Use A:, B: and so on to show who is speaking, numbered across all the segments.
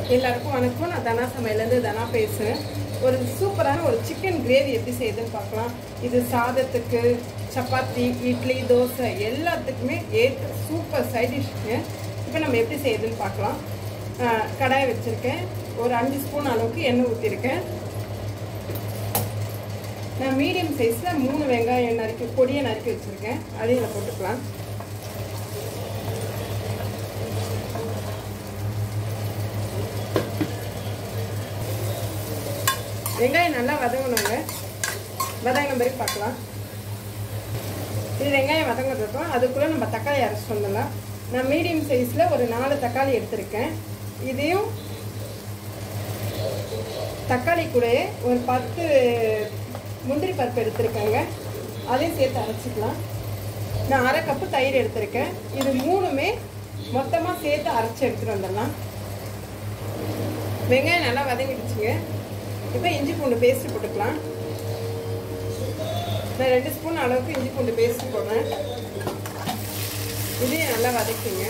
A: எல்லாருக்கும் வணக்கம் நான் தனா சமையலேருந்து தனா பேசுகிறேன் ஒரு சூப்பரான ஒரு சிக்கன் கிரேவி எப்படி செய்யுதுன்னு பார்க்கலாம் இது சாதத்துக்கு சப்பாத்தி இட்லி தோசை எல்லாத்துக்குமே ஏற்ற சூப்பர் சைட் டிஷ்ங்க இப்போ நம்ம எப்படி செய்யுதுன்னு பார்க்கலாம் ஆஹ் கடாய் வச்சுருக்கேன் ஒரு அஞ்சு ஸ்பூன் அளவுக்கு எண்ணெய் ஊற்றிருக்கேன் நான் மீடியம் சைஸில் மூணு வெங்காயம் நறுக்கி பொடியை நறுக்கி வச்சுருக்கேன் அதையும் இதில் போட்டுக்கலாம் வெங்காயம் நல்லா வதங்கணுங்க வதங்கின பிறகு பார்க்கலாம் இது வெங்காயம் வதங்கிட்டுருக்கோம் அதுக்குள்ளே நம்ம தக்காளி அரைச்சிட்டு வந்துடலாம் நான் மீடியம் சைஸில் ஒரு நாலு தக்காளி எடுத்திருக்கேன் இதையும் தக்காளி கூட ஒரு பத்து முந்திரி பருப்பு எடுத்திருக்கேங்க அதையும் சேர்த்து அரைச்சிக்கலாம் நான் அரை கப்பு தயிர் எடுத்திருக்கேன் இது மூணுமே மொத்தமாக சேர்த்து அரைச்சி எடுத்துகிட்டு வந்துடலாம் வெங்காயம் நல்லா வதங்கிடுச்சுங்க இப்போ இஞ்சி பூண்டு பேஸ்ட் போட்டுக்கலாம் நான் ரெண்டு ஸ்பூன் அளவுக்கு இஞ்சி பூண்டு பேஸ்ட் போடுறேன் இதையும் நல்லா வதக்கிங்க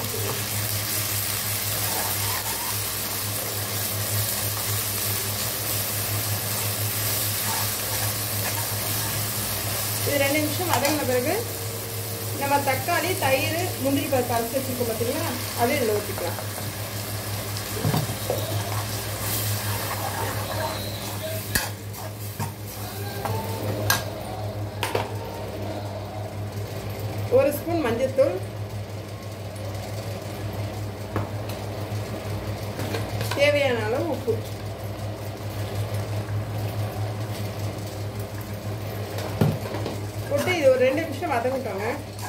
A: இது ரெண்டு நிமிஷம் வதங்கின பிறகு நம்ம தக்காளி தயிர் முந்திரி பருப்பு அரைச்சி வச்சுருக்கோம் பார்த்தீங்களா அதையும் இதில் ஊற்றிக்கலாம் ஒரு ஸ்பூன் மஞ்சத்தூள் தேவையான அளவு உப்பு போட்டு இது ஒரு ரெண்டு நிமிஷம் வதங்கிட்டோங்க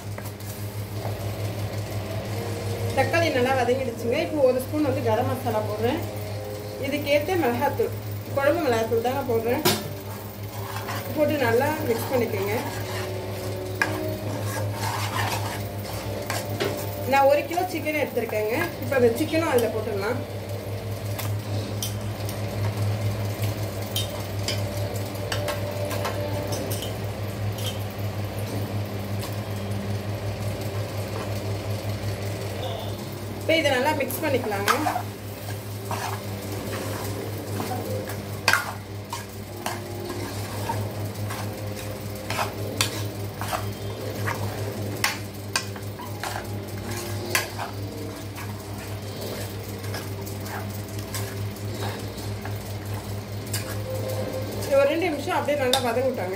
A: தக்காளி நல்லா வதங்கிடுச்சுங்க இப்போ ஒரு ஸ்பூன் வந்து கரம் மசாலா போடுறேன் இதுக்கேற்ற மிளகாத்தூள் குழம்பு மிளகாத்தூள் தாங்க போடுறேன் போட்டு நல்லா மிக்ஸ் பண்ணிக்கோங்க நான் ஒரு கிலோ சிக்கன் எடுத்திருக்கேங்க இப்போ அந்த சிக்கனும் அதில் போட்டுடலாம் இப்போ இதை நல்லா மிக்ஸ் பண்ணிக்கலாங்க ஒரு ரெண்டு நிமிஷம் அப்படியே நல்லா வதங்கிட்டாங்க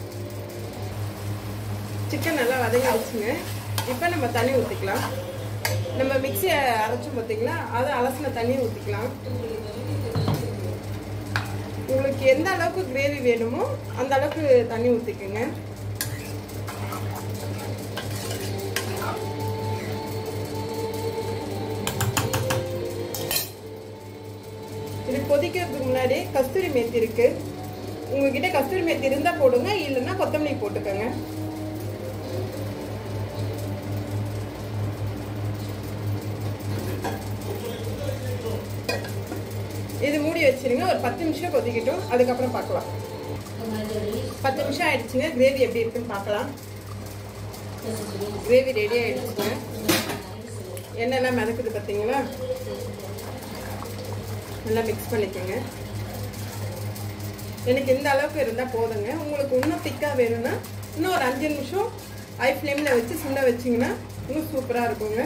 A: சிக்கன் நல்லா வதங்கிடுச்சுங்க இப்போ நம்ம தண்ணி ஊற்றிக்கலாம் நம்ம மிக்சியை அரைச்சோம் பார்த்தீங்களா அதை அலசின தண்ணி ஊற்றிக்கலாம் உங்களுக்கு எந்த அளவுக்கு கிரேவி வேணுமோ அந்த அளவுக்கு தண்ணி ஊற்றிக்குங்க இது கொதிக்கிறதுக்கு முன்னாடி கஸ்தூரி மேத்தி இருக்கு உங்ககிட்ட கஸ்தூரி மேத்தி இருந்தா போடுங்க இல்லைன்னா கொத்தமல்லி போட்டுக்கோங்க இது மூடி வச்சிருங்க ஒரு பத்து நிமிஷம் கொதிக்கட்டும் அதுக்கப்புறம் பார்க்கலாம் பத்து நிமிஷம் ஆயிடுச்சுங்க கிரேவி எப்படி இருக்குன்னு பார்க்கலாம் கிரேவி ரெடி ஆயிடுச்சுங்க எண்ணெய்லாம் மிதக்குது பார்த்தீங்களா நல்லா மிக்ஸ் பண்ணிக்கோங்க எனக்கு இந்த அளவுக்கு இருந்தால் போதுங்க உங்களுக்கு இன்னும் திக்காக வேணும்னா இன்னும் ஒரு அஞ்சு நிமிஷம் ஹை ஃப்ளேமில் வச்சு சுண்ட வச்சிங்கன்னா இன்னும் சூப்பராக இருக்குங்க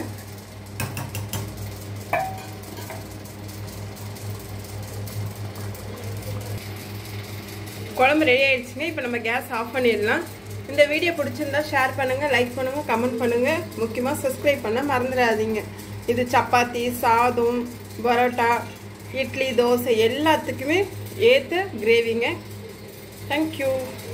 A: குழம்பு ரெடி ஆயிடுச்சுங்க இப்போ நம்ம கேஸ் ஆஃப் பண்ணிடலாம் இந்த வீடியோ பிடிச்சிருந்தா ஷேர் பண்ணுங்கள் லைக் பண்ணுங்கள் கமெண்ட் பண்ணுங்கள் முக்கியமாக சப்ஸ்கிரைப் பண்ண மறந்துடாதீங்க இது சப்பாத்தி சாதம் பரோட்டா இட்லி தோசை எல்லாத்துக்குமே ஏற்ற கிரேவிங்க தேங்க்யூ